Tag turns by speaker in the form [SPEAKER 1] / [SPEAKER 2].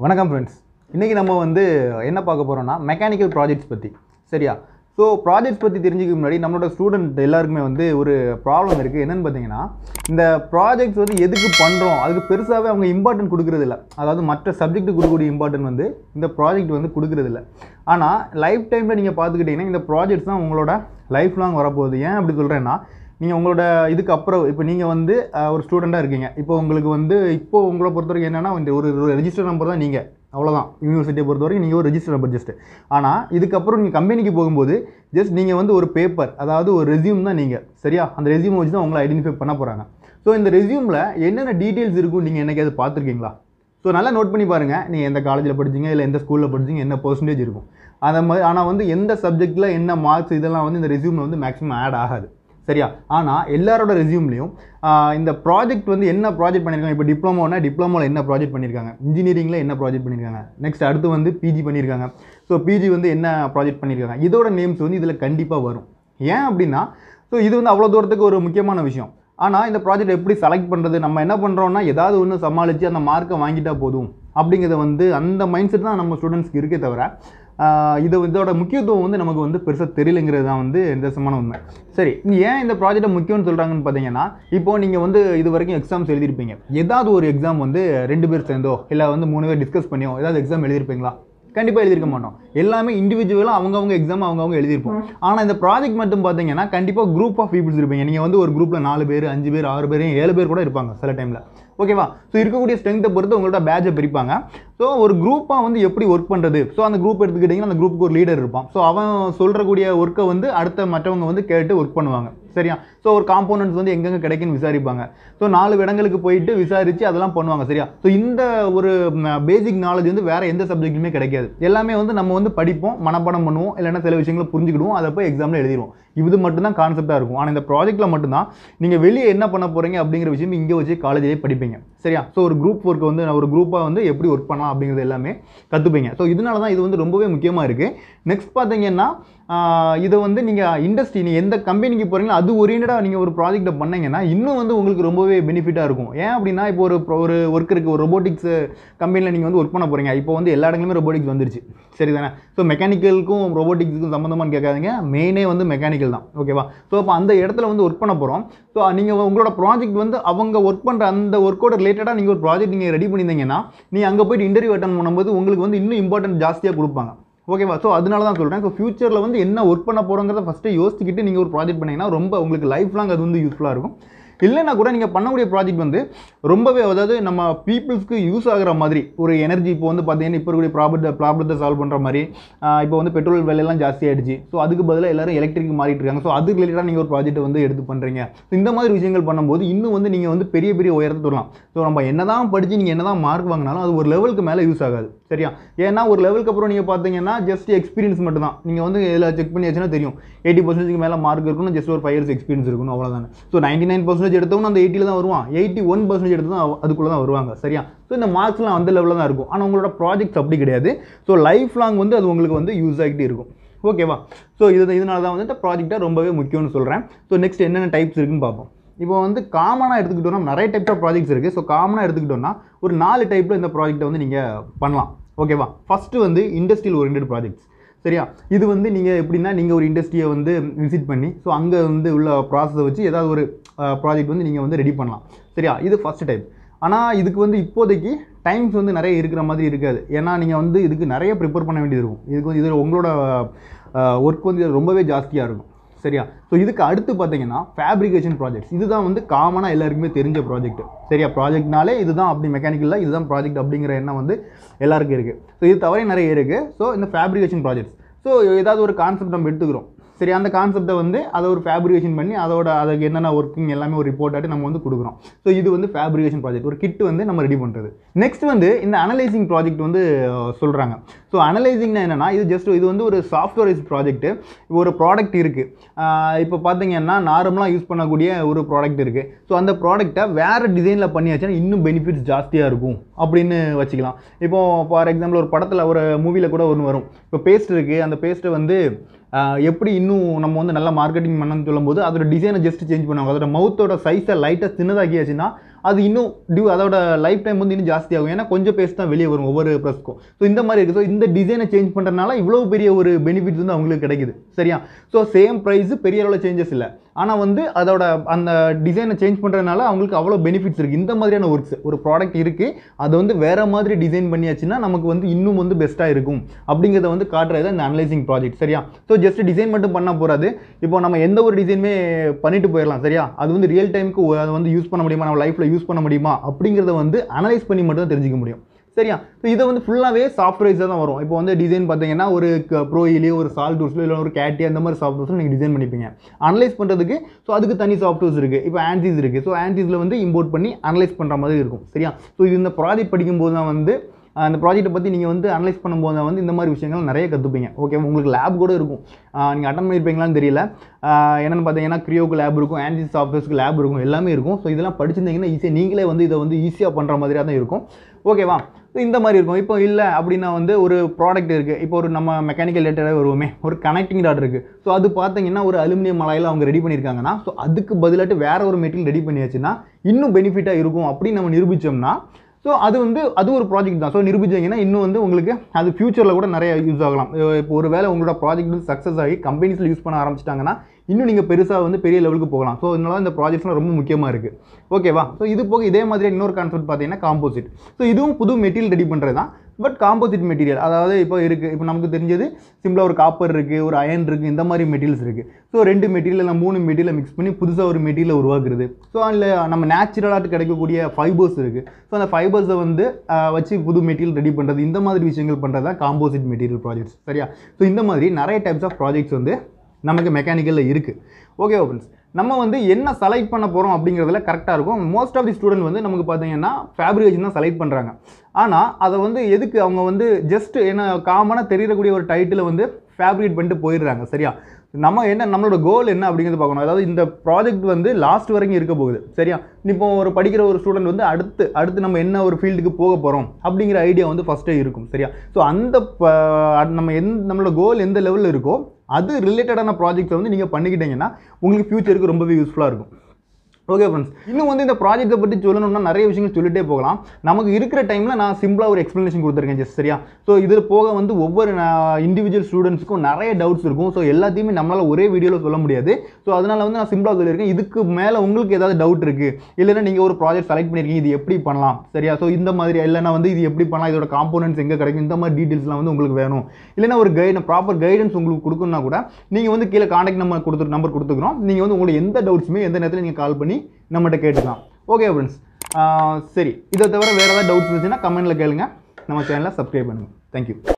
[SPEAKER 1] வணக்கம் ஃப்ரெண்ட்ஸ் இன்றைக்கி நம்ம வந்து என்ன பார்க்க போகிறோம்னா மெக்கானிக்கல் ப்ராஜெக்ட்ஸ் பற்றி சரியா ஸோ ப்ராஜெக்ட்ஸ் பற்றி தெரிஞ்சுக்க முன்னாடி நம்மளோட ஸ்டூடெண்ட் எல்லாருக்குமே வந்து ஒரு ப்ராப்ளம் இருக்குது என்னென்னு பார்த்தீங்கன்னா இந்த ப்ராஜெக்ட்ஸ் வந்து எதுக்கு பண்ணுறோம் அதுக்கு பெருசாகவே அவங்க இம்பார்ட்டன்ட் கொடுக்குறது இல்ல அதாவது மற்ற சப்ஜெக்ட் கொடுக்கக்கூடிய இம்பார்ட்டன்ட் வந்து இந்த ப்ராஜெக்ட் வந்து கொடுக்குறது இல்ல ஆனால் லைஃப் டைமில் நீங்கள் பார்த்துக்கிட்டிங்கன்னா இந்த ப்ராஜெக்ட்ஸ் தான் உங்களோட லைஃப் லாங் வரப்போகுது ஏன் அப்படி சொல்கிறேன்னா நீங்கள் உங்களோட இதுக்கு அப்புறம் இப்போ நீங்கள் வந்து அஹ், ஒரு ஸ்டூடெண்ட்டாக இருக்கீங்க இப்போ உங்களுக்கு வந்து இப்போ உங்களை பொறுத்த வரைக்கும் என்னென்னா இந்த ஒரு ரெஜிஸ்டர் நம்பர் தான் நீங்கள் அவ்வளோதான் யூனிவர்சிட்டியை பொறுத்த வரைக்கும் நீங்கள் ஒரு ரெஜிஸ்டர் நம்பர் ஜஸ்ட் ஆனால் இதுக்கப்புறம் நீங்கள் கம்பெனிக்கு போகும்போது ஜஸ்ட் நீங்கள் வந்து ஒரு பேப்பர் அதாவது ஒரு ரெஸ்யூம் தான் நீங்கள் சரியா அந்த ரெஸ்யூம் வச்சு தான் உங்களை ஐடென்டிஃபை பண்ண போகிறாங்க ஸோ இந்த ரெஸ்யூமில் என்னென்ன டீட்டெயில்ஸ் இருக்கும் நீங்கள் என்னைக்காவது பார்த்துருக்கீங்களா ஸோ நல்லா நோட் பண்ணி பாருங்கள் நீங்கள் எந்த காலேஜில் படிச்சீங்க இல்லை எந்த ஸ்கூலில் படிச்சீங்க என்ன பர்சன்டேஜ் இருக்கும் அந்த மாதிரி ஆனால் வந்து எந்த சப்ஜெக்ட்டில் என்ன மார்க்ஸ் இதெல்லாம் வந்து இந்த ரெஸ்யூமில் வந்து மேக்ஸிமம் ஆட் ஆகாது சரியா ஆனால் எல்லாரோட ரெஸ்யூம்லையும் இந்த ப்ராஜெக்ட் வந்து என்ன ப்ராஜெக்ட் பண்ணியிருக்காங்க இப்போ டிப்ளமோனா டிப்ளமோவில் என்ன ப்ராஜெக்ட் பண்ணியிருக்காங்க இன்ஜினியரிங்கில் என்ன ப்ராஜெக்ட் பண்ணியிருக்காங்க நெக்ஸ்ட் அடுத்து வந்து பிஜி பண்ணியிருக்காங்க ஸோ பிஜி வந்து என்ன ப்ராஜெக்ட் பண்ணியிருக்காங்க இதோட நேம்ஸ் வந்து இதில் கண்டிப்பாக வரும் ஏன் அப்படின்னா ஸோ இது வந்து அவ்வளோ தூரத்துக்கு ஒரு முக்கியமான விஷயம் ஆனால் இந்த ப்ராஜெக்ட் எப்படி செலக்ட் பண்ணுறது நம்ம என்ன பண்ணுறோம்னா ஏதாவது ஒன்று சமாளித்து அந்த மார்க்கை வாங்கிட்டா போதும் அப்படிங்கிறத வந்து அந்த மைண்ட் செட் தான் நம்ம ஸ்டூடெண்ட்ஸ்க்கு இருக்கே தவிர ஆஹ் இது இதோட முக்கியத்துவம் வந்து நமக்கு வந்து பெருசாக தெரியலங்கிறது தான் வந்து நிதர்சனமான உண்மை சரி இது ஏன் இந்த ப்ராஜெக்ட்டை முக்கியம்னு சொல்கிறாங்கன்னு பார்த்தீங்கன்னா இப்போ நீங்கள் வந்து இது வரைக்கும் எக்ஸாம்ஸ் எழுதியிருப்பீங்க ஏதாவது ஒரு எக்ஸாம் வந்து ரெண்டு பேர் சேர்ந்தோ இல்லை வந்து மூணு பேர் டிஸ்கஸ் பண்ணியோ ஏதாவது எக்ஸாம் எழுதியிருப்பீங்களா கண்டிப்பாக எழுதியிருக்க மாட்டோம் எல்லாமே இண்டிவிஜுவலாக அவங்கவுங்க எக்ஸாம் அவங்கவுங்க எழுதியிருப்போம் ஆனால் இந்த ப்ராஜெக்ட் மட்டும் பார்த்தீங்கன்னா கண்டிப்பாக குரூப் ஆஃப் பீப்புள்ஸ் இருப்பீங்க நீங்கள் வந்து ஒரு குரூப்பில் நாலு பேர் அஞ்சு பேர் ஆறு பேர் ஏழு பேர் கூட இருப்பாங்க சில டைமில் ஓகேவா ஸோ இருக்கக்கூடிய ஸ்ட்ரென்த்தை பொறுத்து உங்களோட பேட்சை பிரிப்பாங்க ஸோ ஒரு குரூப்பாக வந்து எப்படி ஒர்க் பண்ணுறது ஸோ அந்த குரூப் எடுத்துக்கிட்டிங்கன்னா அந்த குரூப்புக்கு ஒரு லீடர் இருப்பான் ஸோ அவன் சொல்கிறக்கூடிய ஒர்க்கை வந்து அடுத்த மற்றவங்க வந்து கேட்டு ஒர்க் பண்ணுவாங்க சரியா ஸோ ஒரு காம்போனன்ட்ஸ் வந்து எங்கெங்கே கிடைக்குன்னு விசாரிப்பாங்க ஸோ நாலு இடங்களுக்கு போயிட்டு விசாரித்து அதெல்லாம் பண்ணுவாங்க சரியா ஸோ இந்த ஒரு பேசிக் நாலேஜ் வந்து வேறு எந்த சப்ஜெக்ட்டுமே கிடைக்காது எல்லாமே வந்து நம்ம வந்து படிப்போம் மனப்பாடம் பண்ணுவோம் இல்லைன்னா சில விஷயங்களை புரிஞ்சுக்கிடுவோம் அதை போய் எக்ஸாமில் எழுதிடுவோம் இது மட்டும்தான் கான்செப்டாக இருக்கும் ஆனால் இந்த ப்ராஜெக்ட்டில் மட்டும்தான் நீங்கள் வெளியே என்ன பண்ண போகிறீங்க அப்படிங்கிற விஷயம் இங்கே வச்சு காலேஜ்லேயே படிப்பீங்க சரியா ஸோ ஒரு குரூப் ஒர்க் வந்து ஒரு குரூப்பாக வந்து எப்படி ஒர்க் பண்ணலாம் அப்படிங்கிறது எல்லாமே கற்றுப்பீங்க ஸோ இதனால தான் இது வந்து ரொம்பவே முக்கியமாக இருக்குது நெக்ஸ்ட் பார்த்தீங்கன்னா ஆஹ் இதை வந்து நீங்கள் இண்டஸ்ட்ரி நீங்கள் எந்த கம்பெனிக்கு போகிறீங்களோ அது ஓரியன்டாக நீங்கள் ஒரு ப்ராஜெக்ட்டை பண்ணீங்கன்னா இன்னும் வந்து உங்களுக்கு ரொம்பவே பெனிஃபிட்டாக இருக்கும் ஏன் அப்படின்னா இப்போ ஒரு pro- ஒரு ஒர்க் இருக்குது ஒரு ரொபோட்டிக்ஸ் கம்பெனியில் நீங்கள் வந்து ஒர்க் பண்ண போகிறீங்க இப்போ வந்து எல்லா இடங்களுமே ரொபோட்டிக்ஸ் வந்துருச்சு சரி தானே ஸோ மெக்கானிக்கலுக்கும் ரொபோட்டிக்ஸுக்கும் சம்மந்தமானு கேட்காதீங்க மெயினே வந்து மெக்கானிக்கல் தான் ஓகேவா ஸோ அப்போ அந்த இடத்துல வந்து ஒர்க் பண்ண போகிறோம் ஸோ நீங்கள் உங்களோட ப்ராஜெக்ட் வந்து அவங்க ஒர்க் பண்ணுற அந்த ஒர்க்கோட ரிலேட்டடாக நீங்கள் ஒரு ப்ராஜெக்ட் நீங்கள் ரெடி பண்ணியிருந்தீங்கன்னா நீ அங்கே போயிட்டு இன்டர்வியூ அட்டன் பண்ணும்போது உங்களுக்கு வந்து இன்னும் இம்பார்ட்டன்ட் ஜாஸ்தியாக கொடுப்பாங்க ஓகேவா ஸோ அதனால தான் சொல்கிறேன் ஸோ ஃபியூச்சரில் வந்து என்ன ஒர்க் பண்ண போகிறோங்கிறத ஃபஸ்ட்டு யோசிச்சுக்கிட்டு நீங்கள் ஒரு ப்ராஜெக்ட் பண்ணீங்கன்னா ரொம்ப உங்களுக்கு லைஃப் லாங் அது வந்து யூஸ்ஃபுல்லாக இருக்கும் இல்லைன்னா கூட நீங்கள் பண்ணக்கூடிய ப்ராஜெக்ட் வந்து ரொம்பவே அதாவது நம்ம பீப்புள்ஸ்க்கு யூஸ் ஆகுற மாதிரி ஒரு எனர்ஜி இப்போ வந்து பார்த்தீங்கன்னா இப்போ இருக்கக்கூடிய ப்ராப்ளத்தை ப்ராப்ளத்தை சால்வ் பண்ணுற மாதிரி ஆஹ் இப்போ வந்து பெட்ரோல் விலையெல்லாம் ஜாஸ்தி ஆயிடுச்சு ஸோ அதுக்கு பதிலாக எல்லாரும் எலக்ட்ரிக் மாறிட்டு இருக்காங்க ஸோ அது ரிலேட்டடாக நீங்கள் ஒரு ப்ராஜெக்ட் வந்து எடுத்து பண்ணுறீங்க ஸோ இந்த மாதிரி விஷயங்கள் பண்ணும்போது இன்னும் வந்து நீங்கள் வந்து பெரிய பெரிய உயரத்தை தொடலாம் ஸோ நம்ம என்னதான் படித்து நீங்கள் என்னதான் மார்க் வாங்கினாலும் அது ஒரு லெவலுக்கு மேலே யூஸ் ஆகாது சரியா ஏன்னா ஒரு லெவலுக்கு அப்புறம் நீங்கள் பார்த்தீங்கன்னா ஜஸ்ட் எக்ஸ்பீரியன்ஸ் மட்டும் தான் நீங்கள் வந்து இதில் செக் பண்ணியாச்சுன்னா தெரியும் எயிட்டி பர்சன்டேஜ்க்கு மேலே மார்க் இருக்கணும் ஜஸ்ட் ஒரு ஃபைவ் இயர்ஸ் எக்ஸ்பீரியன்ஸ் இருக்கணும் அவ்வளோதானே ஸோ நைன்டி நைன் பர்சன்டேஜ் எடுத்தவங்க அந்த எயிட்டியில் தான் வருவான் எயிட்டி ஒன் பர்சன்டேஜ் எடுத்து தான் அதுக்குள்ளே தான் வருவாங்க சரியா ஸோ இந்த மார்க்ஸ்லாம் அந்த லெவலில் தான் இருக்கும் ஆனால் உங்களோட ப்ராஜெக்ட்ஸ் அப்படி கிடையாது ஸோ லைஃப் லாங் வந்து அது உங்களுக்கு வந்து யூஸ் ஆகிட்டே இருக்கும் ஓகேவா ஸோ இது இதனால தான் வந்து இந்த ப்ராஜெக்டாக ரொம்பவே முக்கியம்னு சொல்கிறேன் ஸோ நெக்ஸ்ட் என்னென்ன டைப்ஸ் இருக்குன்னு பார்ப்போம் இப்போ வந்து காமனாக எடுத்துக்கிட்டோம்னா நிறைய டைப்ஸ் ஆஃப் ப்ராஜெக்ட்ஸ் இருக்குது ஸோ காமனாக எடுத்துக்கிட்டோம்னா ஒரு நாலு டைப்பில் இந்த ப்ராஜெக்ட்டை வந்து நீங்கள் பண்ணலாம் ஓகேவா ஃபஸ்ட்டு வந்து இண்டஸ்ட்ரியல் ஓரியன்ட் ப்ராஜெக்ட்ஸ் சரியா இது வந்து நீங்கள் எப்படின்னா நீங்கள் ஒரு இண்டஸ்ட்ரியை வந்து விசிட் பண்ணி ஸோ அங்கே வந்து உள்ள ப்ராசஸை வச்சு ஏதாவது ஒரு ப்ராஜெக்ட் வந்து நீங்கள் வந்து ரெடி பண்ணலாம் சரியா இது ஃபஸ்ட் டைப் ஆனால் இதுக்கு வந்து இப்போதைக்கு டைம்ஸ் வந்து நிறைய இருக்கிற மாதிரி இருக்காது ஏன்னா நீங்கள் வந்து இதுக்கு நிறைய ப்ரிப்பேர் பண்ண வேண்டியது இருக்கும் இதுக்கு வந்து இது உங்களோட ஒர்க் வந்து இது ரொம்பவே ஜாஸ்தியாக இருக்கும் சரியா ஸோ இதுக்கு அடுத்து பார்த்தீங்கன்னா ஃபேப்ரிகேஷன் ப்ராஜெக்ட்ஸ் இதுதான் வந்து காமனாக எல்லாருக்குமே தெரிஞ்ச ப்ராஜெக்ட் சரியா ப்ராஜெக்ட்னாலே இதுதான் அப்படி மெக்கானிக்கலில் இதுதான் ப்ராஜெக்ட் அப்படிங்கிற எண்ணம் வந்து எல்லாருக்கும் இருக்குது ஸோ இது தவிர நிறைய இருக்குது ஸோ இந்த ஃபேப்ரிகேஷன் ப்ராஜெக்ட்ஸ் ஸோ ஏதாவது ஒரு கான்செப்ட் நம்ம எடுத்துக்கிறோம் சரி அந்த கான்செப்டை வந்து அதை ஒரு ஃபேப்ரிகேஷன் பண்ணி அதோட அதுக்கு என்னென்ன ஒர்க்கிங் எல்லாமே ஒரு ரிப்போர்ட் ஆட்டி நம்ம வந்து கொடுக்குறோம் ஸோ இது வந்து ஃபேப்ரிகேஷன் ப்ராஜெக்ட் ஒரு கிட் வந்து நம்ம ரெடி பண்ணுறது நெக்ஸ்ட் வந்து இந்த அனலைசிங் ப்ராஜெக்ட் வந்து சொல்கிறாங்க ஸோ அனலைசிங்னா என்னன்னா இது ஜஸ்ட் இது வந்து ஒரு சாஃப்ட்வேர் ப்ராஜெக்ட் ஒரு ப்ராடக்ட் இருக்குது இப்போ பார்த்தீங்கன்னா நார்மலாக யூஸ் பண்ணக்கூடிய ஒரு ப்ராடக்ட் இருக்குது ஸோ அந்த ப்ராடக்ட்டை வேறு டிசைனில் பண்ணியாச்சுன்னா இன்னும் பெனிஃபிட்ஸ் ஜாஸ்தியாக இருக்கும் அப்படின்னு வச்சுக்கலாம் இப்போ ஃபார் எக்ஸாம்பிள் ஒரு படத்தில் ஒரு மூவியில் கூட ஒன்று வரும் இப்போ பேஸ்ட் இருக்குது அந்த பேஸ்ட்டை வந்து ஆஹ் எப்படி இன்னும் நம்ம வந்து நல்லா மார்க்கெட்டிங் பண்ணணும்னு சொல்லும்போது அதோட டிசைனை ஜஸ்ட் சேஞ்ச் பண்ணுவாங்க அதோட மவுத்தோட சைஸை லைட்டாக சின்னதாக்கியாச்சுன்னா அது இன்னும் டியூ அதோட லைஃப் டைம் வந்து இன்னும் ஜாஸ்தி ஆகும் ஏன்னா கொஞ்சம் பேஸ் தான் வெளியே வரும் ஒவ்வொரு ப்ரெஸ்க்கும் ஸோ இந்த மாதிரி இருக்குது ஸோ இந்த டிசைனை சேஞ்ச் பண்ணுறதுனால இவ்வளோ பெரிய ஒரு பெனிஃபிட்ஸ் வந்து அவங்களுக்கு கிடைக்குது சரியா ஸோ சேம் ப்ரைஸ் பெரிய அளவில் சேஞ்சஸ் இல்லை ஆனால் வந்து அதோட அந்த டிசைனை சேஞ்ச் பண்ணுறதுனால அவங்களுக்கு அவ்வளோ பெனிஃபிட்ஸ் இருக்குது இந்த மாதிரியான ஒர்க்ஸ் ஒரு ப்ராடக்ட் இருக்குது அதை வந்து வேறு மாதிரி டிசைன் பண்ணியாச்சுன்னா நமக்கு வந்து இன்னும் வந்து பெஸ்ட்டாக இருக்கும் அப்படிங்கிறத வந்து காட்டுறது தான் இந்த அனலைசிங் ப்ராஜெக்ட் சரியா ஸோ ஜஸ்ட் டிசைன் மட்டும் பண்ண போகாது இப்போ நம்ம எந்த ஒரு டிசைனுமே பண்ணிட்டு போயிடலாம் சரியா அது வந்து ரியல் டைமுக்கு அதை வந்து யூஸ் பண்ண முடியுமா நம்ம லைஃப்பில் யூஸ் பண்ண முடியுமா அப்படிங்கிறத வந்து அனலைஸ் பண்ணி மட்டும் தான் தெரிஞ்சுக்க முடியும் சரியா ஸோ இதை வந்து ஃபுல்லாகவே சாஃப்ட்வேர்ஸாக தான் வரும் இப்போ வந்து டிசைன் பார்த்தீங்கன்னா ஒரு ப்ரோயிலேயே ஒரு சால் டூல்ஸ்லோ இல்லை ஒரு கேட்டி அந்த மாதிரி சாஃப்ட்வேர்ஸில் நீங்கள் டிசைன் பண்ணிப்பீங்க அனலைஸ் பண்ணுறதுக்கு ஸோ அதுக்கு தனி சாஃப்ட்வேர்ஸ் இருக்குது இப்போ ஆன்சிஸ் இருக்குது ஸோ ஆன்சிஸில் வந்து இம்போர்ட் பண்ணி அனலைஸ் பண்ணுற மாதிரி இருக்கும் சரியா ஸோ இது இந்த ப்ராஜெக்ட் படிக்கும்போது தான் வந்து ஆஹ் அந்த ப்ராஜெக்ட்டை பற்றி நீங்கள் வந்து அனலைஸ் பண்ணும்போது தான் வந்து இந்த மாதிரி விஷயங்கள் நிறைய கற்றுப்பீங்க ஓகே உங்களுக்கு லேப் கூட இருக்கும் நீங்கள் அட்டன் பண்ணியிருப்பீங்களான்னு தெரியல ஆஹ் என்னென்னு பார்த்தீங்கன்னா க்ரியோக்கு லேப் இருக்கும் ஆன்சிஸ் சாஃப்ட்வேர்ஸ்க்கு லேப் இருக்கும் எல்லாமே இருக்கும் ஸோ இதெல்லாம் படிச்சிருந்தீங்கன்னா ஈஸியாக நீங்களே வந்து இதை வந்து ஈஸியாக பண்ணுற மாதிரியாக தான் இருக்கும் ஓகேவா ஸோ இந்த மாதிரி இருக்கும் இப்போ இல்லை அப்படின்னா வந்து ஒரு ப்ராடக்ட் இருக்குது இப்போ ஒரு நம்ம மெக்கானிக்கல் ரிலேட்டடாக வருவோமே ஒரு கனெக்டிங் டாட் இருக்குது ஸோ அது பார்த்தீங்கன்னா ஒரு அலுமினியம் மலையில் அவங்க ரெடி பண்ணியிருக்காங்கன்னா ஸோ அதுக்கு பதிலாட்டு வேற ஒரு மெட்டீரியல் ரெடி பண்ணியாச்சுன்னா இன்னும் பெனிஃபிட்டாக இருக்கும் அப்படின்னு நம்ம நிரூபித்தோம்னா ஸோ அது வந்து அது ஒரு ப்ராஜெக்ட் தான் ஸோ நிரூபிச்சிங்கன்னா இன்னும் வந்து உங்களுக்கு அது ஃபியூச்சரில் கூட நிறைய யூஸ் ஆகலாம் அஹ் இப்போ ஒரு வேளை உங்களோட ப்ராஜெக்ட் வந்து சக்ஸஸ் ஆகி கம்பெனிஸில் யூஸ் பண்ண ஆரம்பிச்சிட்டாங்கன்னா இன்னும் நீங்கள் பெருசாக வந்து பெரிய லெவலுக்கு போகலாம் ஸோ இதனால இந்த ப்ராஜெக்ட்ஸ்லாம் ரொம்ப முக்கியமாக இருக்குது ஓகேவா ஸோ இது போக இதே மாதிரி இன்னொரு கான்செப்ட் பார்த்தீங்கன்னா காம்போசிட் ஸோ இதுவும் புது மெட்டீரியல் ரெடி பண்ணுறது தான் பட் காம்போசிட் மெட்டீரியல் அதாவது இப்போ இருக்குது இப்போ நமக்கு தெரிஞ்சது சிம்பிளாக ஒரு காப்பர் இருக்குது ஒரு அயன் இருக்குது இந்த மாதிரி மெட்டீரியல்ஸ் இருக்குது ஸோ ரெண்டு மெட்டீரியல் இல்லை மூணு மெட்டீரியலை மிக்ஸ் பண்ணி புதுசாக ஒரு மெட்டீரியலை உருவாக்குறது ஸோ அதில் நம்ம நேச்சுரலாக கிடைக்கக்கூடிய ஃபைபர்ஸ் இருக்குது ஸோ அந்த ஃபைபர்ஸை வந்து ஆஹ், வச்சு புது மெட்டீரியல் ரெடி பண்ணுறது இந்த மாதிரி விஷயங்கள் பண்ணுறது தான் காம்போசிட் மெட்டீரியல் ப்ராஜெக்ட்ஸ் சரியா ஸோ இந்த மாதிரி நிறைய டைப்ஸ் ஆஃப் ப்ராஜெக்ட்ஸ் வந்து நமக்கு மெக்கானிக்கலில் இருக்குது ஓகே ஃப்ரெண்ட்ஸ் நம்ம வந்து என்ன செலக்ட் பண்ண போகிறோம் அப்படிங்கிறதுல கரெக்டாக இருக்கும் மோஸ்ட் ஆஃப் தி ஸ்டூடெண்ட் வந்து நமக்கு பார்த்தீங்கன்னா ஃபேப்ரிகேஷன் தான் செலக்ட் பண்ணுறாங்க ஆனால் அதை வந்து எதுக்கு அவங்க வந்து ஜஸ்ட் என்ன காமனாக தெரியக்கூடிய ஒரு டைட்டில் வந்து ஃபேப்ரிகேட் பண்ணிட்டு போயிடுறாங்க சரியா நம்ம என்ன நம்மளோட கோல் என்ன அப்படிங்கிறது பார்க்கணும் அதாவது இந்த ப்ராஜெக்ட் வந்து லாஸ்ட் வரைக்கும் இருக்க போகுது சரியா இப்போ ஒரு படிக்கிற ஒரு ஸ்டூடெண்ட் வந்து அடுத்து அடுத்து நம்ம என்ன ஒரு ஃபீல்டுக்கு போக போகிறோம் அப்படிங்கிற ஐடியா வந்து ஃபஸ்ட்டே இருக்கும் சரியா ஸோ அந்த ப- அது நம்ம எந்த நம்மளோட கோல் எந்த லெவலில் இருக்கோ அது ரிலேட்டடான ப்ராஜெக்ட்டை வந்து நீங்கள் பண்ணிக்கிட்டீங்கன்னா உங்களுக்கு ஃபியூச்சருக்கு ரொம்பவே யூஸ்ஃபுல்லாக இருக்கும் ஓகே ஃப்ரெண்ட்ஸ் இன்னும் வந்து இந்த ப்ராஜெக்ட்டை பற்றி சொல்லணும்னா நிறைய விஷயங்கள் சொல்லிட்டே போகலாம் நமக்கு இருக்கிற டைமில் நான் சிம்பிளாக ஒரு எக்ஸ்ப்ளனேஷன் கொடுத்துருக்கேன் ஜஸ்ட் சரியா ஸோ இதில் போக வந்து ஒவ்வொரு இண்டிவிஜுவல் ஸ்டூடெண்ட்ஸ்க்கும் நிறைய டவுட்ஸ் இருக்கும் ஸோ எல்லாத்தையுமே நம்மளால் ஒரே வீடியோவில் சொல்ல முடியாது ஸோ அதனால வந்து நான் சிம்பிளாக சொல்லியிருக்கேன் இதுக்கு மேலே உங்களுக்கு ஏதாவது டவுட் இருக்குது இல்லைன்னா நீங்கள் ஒரு ப்ராஜெக்ட் செலக்ட் பண்ணியிருக்கீங்க இது எப்படி பண்ணலாம் சரியா ஸோ இந்த மாதிரி இல்லைன்னா வந்து இது எப்படி பண்ணலாம் இதோட காம்போனன்ட்ஸ் எங்கே கிடைக்கும் இந்த மாதிரி டீட்டெயில்ஸ்லாம் வந்து உங்களுக்கு வேணும் இல்லைன்னா ஒரு கைடு ப்ராப்பர் கைடன்ஸ் உங்களுக்கு கொடுக்கணும்னா கூட நீங்கள் வந்து கீழே காண்டாக்ட் நம்பர் கொடுத்து நம்பர் கொடுத்துக்கிறோம் நீங்கள் வந்து உங்களுக்கு எந்த டவுட்ஸுமே எந்த நேரத்தில் நீங்கள் கால் பண்ணி நம்மகிட்ட கேட்டுக்கலாம் ஓகே ஃப்ரெண்ட்ஸ் சரி இதை தவிர வேறு ஏதாவது டவுட்ஸ் இருந்துச்சுன்னா கமெண்ட்டில் கேளுங்க நம்ம சேனலை சப்ஸ்கிரைப் பண்ணுங்கள் தேங்க்யூ